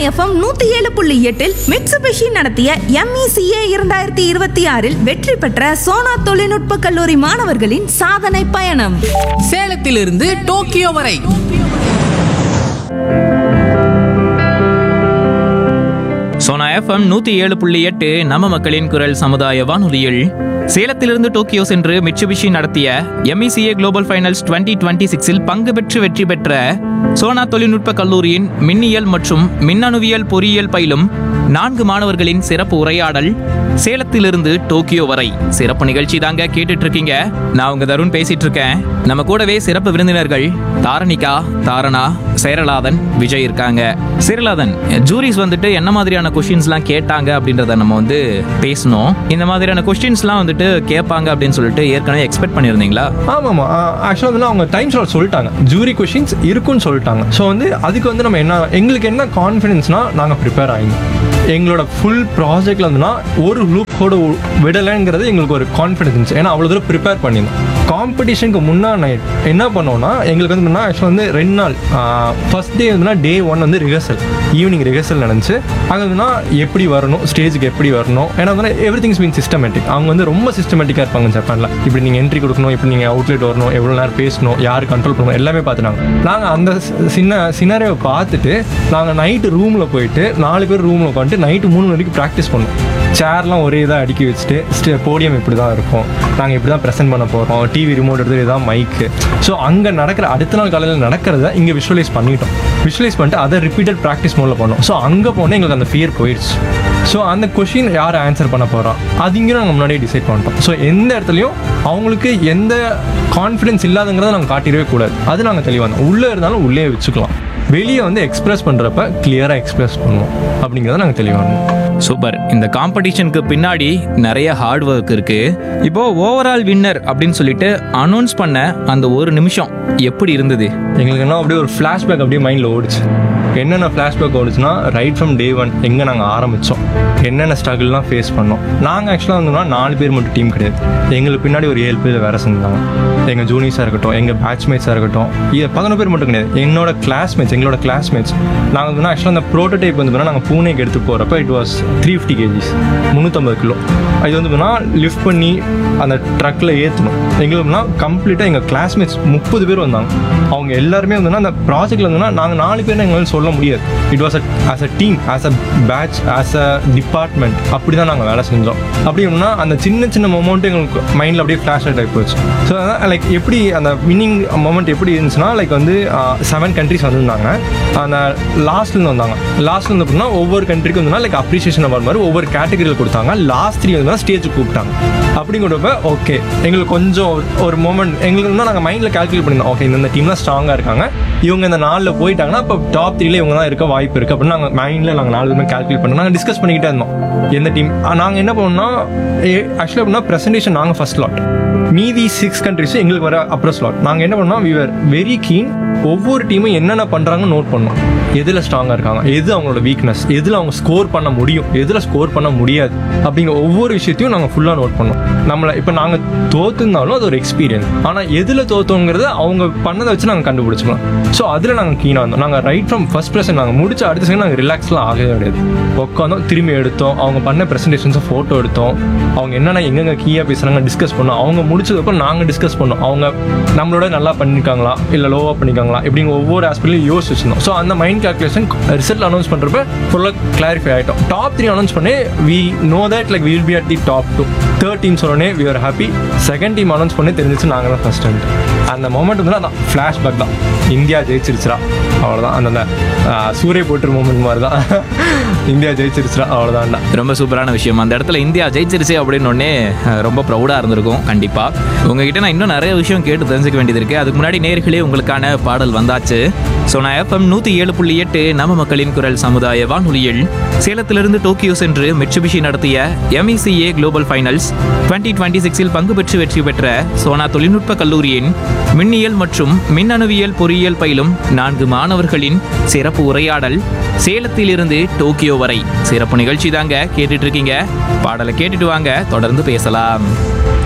FM நூத்தி ஏழு புள்ளி எட்டில் மிட்சுபிஷி நடத்திய எம்இசிஏ இரண்டாயிரத்தி இருபத்தி ஆறில் வெற்றி பெற்ற சோனா தொழில்நுட்ப கல்லூரி மாணவர்களின் சாதனை பயணம் சேலத்திலிருந்து டோக்கியோ வரை சோனா எஃப்எம் நூத்தி ஏழு புள்ளி எட்டு நம்ம மக்களின் குரல் சமுதாய வானொலியில் சேலத்திலிருந்து டோக்கியோ சென்று மிட்சுபிஷி நடத்திய எம்இசிஏ குளோபல் ஃபைனல்ஸ் 2026 டுவெண்ட்டி சிக்ஸில் பங்கு பெற்று வெற்றி பெற்ற சோனா தொழில்நுட்ப கல்லூரியின் மின்னியல் மற்றும் மின்னணுவியல் பொறியியல் பயிலும் நான்கு மாணவர்களின் சிறப்பு உரையாடல் சேலத்திலிருந்து டோக்கியோ வரை சிறப்பு நிகழ்ச்சி தாங்க கேட்டுட்டு இருக்கீங்க நான் உங்க தருண் பேசிட்டு இருக்கேன் நம்ம கூடவே சிறப்பு விருந்தினர்கள் தாரணிகா தாரணா சேரலாதன் விஜய் இருக்காங்க சேரலாதன் ஜூரிஸ் வந்துட்டு என்ன மாதிரியான கொஸ்டின்ஸ்லாம் கேட்டாங்க அப்படின்றத நம்ம வந்து பேசணும் இந்த மாதிரியான கொஸ்டின்ஸ்லாம் வந்துட்டு கேட்பாங்க அப்படின்னு சொல்லிட்டு ஏற்கனவே எக்ஸ்பெக்ட் பண்ணியிருந்தீங்களா ஆமாம்மா ஆக்சுவலாக வந்து அவங்க டைம் ஸ்லாட் சொல்லிட்டாங்க ஜூரி கொஷின்ஸ் இருக்குன்னு சொல்லிட்டாங்க ஸோ வந்து அதுக்கு வந்து நம்ம என்ன எங்களுக்கு என்ன கான்ஃபிடென்ஸ்னா நாங்கள் ப்ரிப்பேர் ஆகிங்க எங்களோட ஃபுல் ப்ராஜெக்ட்ல வந்துன்னா ஒரு லூப் கூட விடலைங்கிறது எங்களுக்கு ஒரு கான்ஃபிடன்ஸ் இருந்துச்சு ஏன்னா அவ்வளோ தூரம் ப்ரிப்பேர் பண்ணியிருந்தோம் காம்படிஷனுக்கு முன்னா நைட் என்ன பண்ணோம்னா எங்களுக்கு வந்து ஆக்சுவலாக வந்து ரெண்டு நாள் ஃபர்ஸ்ட் டே வந்துன்னா டே ஒன் வந்து ரிஹர்சல் ஈவினிங் ரிஹர்சல் நடந்துச்சு அங்கே வந்துன்னா எப்படி வரணும் ஸ்டேஜுக்கு எப்படி வரணும் ஏன்னா வந்து எவ்ரி திங்ஸ் மீன் சிஸ்டமேட்டிக் அவங்க வந்து ரொம்ப சிஸ்டமேட்டிக்காக இருப்பாங்க ஜப்பானில் இப்படி நீங்கள் என்ட்ரி கொடுக்கணும் இப்படி நீங்கள் அவுட்லெட் வரணும் எவ்வளோ நேரம் பேசணும் யார் கண்ட்ரோல் பண்ணணும் எல்லாமே பார்த்துட்டாங்க நாங்கள் அந்த சி- சின்ன சினாரியோவை பார்த்துட்டு நாங்கள் நைட்டு ரூமில் போயிட்டு நாலு பேர் ரூமில் உட்காந்துட்டு நைட்டு மூணு மணிக்கு ப்ராக்டிஸ் பண்ணோம் சேர்லாம் ஒரே இதாக அடுக்கி வச்சுட்டு ஸ்டே போடியம் இப்படி தான் இருக்கும் நாங்கள் இப்படி தான் ப்ரெசென்ட் பண்ண போகிறோம் டிவி ரிமோட் எடுத்து இதான் மைக்கு ஸோ அங்கே நடக்கிற அடுத்த நாள் காலையில் நடக்கிறத இங்கே விஷுவலைஸ் பண்ணிட்டோம் விஷுவலைஸ் பண்ணிட்டு அதை ரிப்பீட்டட் ப்ராக்டிஸ் மோடில் பண்ணோம் ஸோ அங்கே போனால் எங்களுக்கு அந்த ஃபியர் போயிடுச்சு ஸோ அந்த கொஷின் யார் ஆன்சர் பண்ண போகிறோம் அது இங்கே நாங்கள் முன்னாடியே டிசைட் பண்ணிட்டோம் ஸோ எந்த இடத்துலையும் அவங்களுக்கு எந்த கான்ஃபிடன்ஸ் இல்லாதங்கிறத நாங்கள் காட்டிடவே கூடாது அது நாங்கள் தெளிவாக இருந்தோம் உள்ளே இருந்தாலும் உள்ளே வச்சுக்கலாம் வெளியே வந்து எக்ஸ்பிரஸ் பண்ணுறப்ப கிளியராக எக்ஸ்பிரஸ் பண்ணுவோம் அப்படிங்கிறத நாங்கள் தெளிவாக இருந்தோம் சூப்பர் இந்த காம்படிஷனுக்கு பின்னாடி நிறைய ஹார்ட் ஒர்க் இருக்கு இப்போ ஓவரால் வின்னர் அப்படின்னு சொல்லிட்டு அனௌன்ஸ் பண்ண அந்த ஒரு நிமிஷம் எப்படி இருந்தது எங்களுக்கு என்ன அப்படியே ஒரு ஃப்ளாஷ்பேக் அப்படியே மைண்டில் ஓடிச்சு என்னென்ன ஃப்ளாஷ்பேக் ஓடிச்சுன்னா ரைட் ஃப்ரம் டே ஒன் எங்கே நாங்கள் ஆரம்பித்தோம் என்னென்ன ஸ்ட்ரகிள்லாம் ஃபேஸ் பண்ணோம் நாங்கள் ஆக்சுவலாக வந்தோம்னா நாலு பேர் மட்டும் டீம் கிடையாது எங்களுக்கு பின்னாடி ஒரு ஏழு பேர் வேறு செஞ்சாங்க எங்கள் ஜூனியர்ஸாக இருக்கட்டும் எங்கள் பேட்ச்மேட்ஸாக இருக்கட்டும் இது பதினொரு பேர் மட்டும் கிடையாது என்னோட கிளாஸ்மேட்ஸ் எங்களோட கிளாஸ்மேட்ஸ் நாங்கள் வந்து ஆக்சுவலாக அந்த ப்ரோட்டோடைப் வந்து நாங்கள் பூனேக்கு எடுத்து போகிறப்ப it was three fifty KGs முந்நூற்றம்பது கிலோ இது வந்து லிஃப்ட் பண்ணி அந்த ட்ரக்கில் ஏற்றணும் எங்களுக்குனா கம்ப்ளீட்டாக எங்கள் கிளாஸ்மேட்ஸ் முப்பது பேர் வந்தாங்க அவங்க எல்லாருமே வந்துன்னா அந்த ப்ராஜெக்ட்ல வந்துன்னா நாங்கள் நாலு பேர் எங்களால் சொல்ல முடியாது it was as a team as a batch as a department அப்படி தான் நாங்கள் வேலை செஞ்சோம் அப்படி அப்படின்னா அந்த சின்ன சின்ன மொமெண்ட் எங்களுக்கு மைண்டில் அப்படியே ஃப்ளாஷ் அவுட் ஆகி போச்சு ஸோ அதான் லைக் எப்படி அந்த வின்னிங் மொமெண்ட் எப்படி இருந்துச்சுன்னா லைக் வந்து செவன் கண்ட்ரிஸ் வந்திருந்தாங்க அந்த லாஸ்ட்லேருந்து வந்தாங்க லாஸ்ட்லேருந்து அப்படின்னா ஒவ்வொரு கண்ட்ரிக்கும் வந்து லைக் அப்ரிசியேஷன் அவார்ட் மாதிரி ஒவ்வொரு கேட்டகரியில் கொடுத்தாங்க லாஸ்ட் த்ரீ வந்து ஸ்டேஜுக்கு கூப்பிட்டாங்க அப்படிங்கிறப்ப ஓகே எங்களுக்கு கொஞ்சம் ஒரு- ஒரு மூமெண்ட் எங்களுக்கு வந்து நாங்கள் மைண்டில் கால்குலேட் பண்ணியிருந்தோம் ஓகே இந்த டீம்லாம் ஸ்ட்ராங்காக இருக்காங்க இவங்க இந்த நாளில் போயிட்டாங்கன்னா இப்போ டாப் த்ரீல இவங்க தான் இருக்க வாய்ப்பு இருக்குது அப்படின்னு நாங்கள் மைண்டில் நாங்கள் நாலு பேருமே கால்குலேட் பண்ணோம் நாங்கள் டிஸ்கஸ் பண்ணிக்கிட்டே இருந்தோம் எந்த டீம் நாங்கள் என்ன பண்ணோம்னா ஆக்சுவலாக அப்படின்னா ப்ரெசன்டேஷன் நாங்கள் ஃபர்ஸ்ட் லாட் மீதி சிக்ஸ் கண்ட்ரிஸ் எங்களுக்கு வர அப்புறம் ஸ்லாட் நாங்கள் என்ன பண்ணோம் we were வெரி கீன் ஒவ்வொரு டீமும் என்னென்ன பண்ணுறாங்கன்னு நோட் பண்ணோம் எதில் ஸ்ட்ராங்காக இருக்காங்க எது அவங்களோட வீக்னஸ் எதில் அவங்க ஸ்கோர் பண்ண முடியும் எதில் ஸ்கோர் பண்ண முடியாது அப்படிங்கிற ஒவ்வொரு விஷயத்தையும் நாங்கள் ஃபுல்லாக நோட் பண்ணோம் நம்மளை இப்போ நாங்கள் தோத்துருந்தாலும் அது ஒரு எக்ஸ்பீரியன்ஸ் ஆனால் எதில் தோத்தோங்கிறத அவங்க பண்ணதை வச்சு நாங்கள் கண்டுபிடிச்சிக்கலாம் ஸோ அதில் நாங்கள் கீனாக இருந்தோம் நாங்கள் ரைட் ஃப்ரம் ஃபர்ஸ்ட் பர்சன் நாங்கள் முடிச்ச அடுத்த செகண்ட் நாங்கள் ரிலாக்ஸ்லாம் ஆகவே கிடையாது உட்காந்தோம் திரும்பி எடுத்தோம் அவங்க பண்ண ப்ரெசன்டேஷன்ஸை ஃபோட்டோ எடுத்தோம் அவங்க என்னென்ன எங்கெங்க கீயாக பேசுகிறாங்க டிஸ்கஸ் பண்ணோம் அவங்க முடிச்சதுக்கப்புறம் நாங்கள் டிஸ்கஸ் பண்ணோம் அவங்க நம்மளோட நல்லா பண்ணியிருக்காங்களா இல்லை லோவாக பண்ணியிருக்காங்களா இப்படிங்க ஒவ்வொரு ஆஸ்பெக்ட்லையும் யோசிச்சு வச்சிருந்தோம் ஸோ அந்த மைண்ட் கால்குலேஷன் ரிசல்ட் அனௌன்ஸ் பண்ணுறப்ப ஃபுல்லாக கிளாரிஃபை ஆகிட்டோம் டாப் த்ரீ அனௌன்ஸ் பண்ணி we know that like will be at the top two third team சொன்னோடனே we are happy second team announce பண்ணி தெரிஞ்சிச்சு நாங்கள் தான் ஃபர்ஸ்ட் அந்த மொமெண்ட் வந்து அதான் ஃப்ளாஷ்பேக் தான் இந்தியா ஜெயிச்சிருச்சுரா அவ்வளோதான் அந்த ஆஹ், சூரிய போட்டு மூமெண்ட் மாதிரி தான் இந்தியா ஜெயிச்சிருச்சுரா அவ்வளோதான்டா ரொம்ப சூப்பரான விஷயம் அந்த இடத்துல இந்தியா ஜெயிச்சிருச்சு அப்படின்னு உடனே அஹ், ரொம்ப ப்ரௌடாக இருந்திருக்கும் கண்டிப்பாக உங்ககிட்ட நான் இன்னும் நிறைய விஷயம் கேட்டு தெரிஞ்சுக்க வேண்டியது இருக்கு அதுக்கு முன்னாடி நேர்களே உங்களுக்கான பாடல் வந்தாச்சு ஸோ நான் எஃப்எம் நூற்றி ஏழு புள்ளி எட்டு நம்ம மக்களின் குரல் சமுதாய வானொலியில் சேலத்திலிருந்து டோக்கியோ சென்று மிட்சுபிஷி நடத்திய எம்இசிஏ குளோபல் ஃபைனல்ஸ் 2026 டுவெண்ட்டி சிக்ஸில் பங்கு பெற்று வெற்றி பெற்ற சோனா தொழில்நுட்ப கல்லூரியின் மின்னியல் மற்றும் மின்னணுவியல் பொறியியல் பயிலும் நான்கு மாணவர்களின் சிறப்பு உரையாடல் சேலத்திலிருந்து டோக்கியோ வரை சிறப்பு நிகழ்ச்சி தாங்க கேட்டுட்டு இருக்கீங்க பாடலை கேட்டுட்டு வாங்க தொடர்ந்து பேசலாம்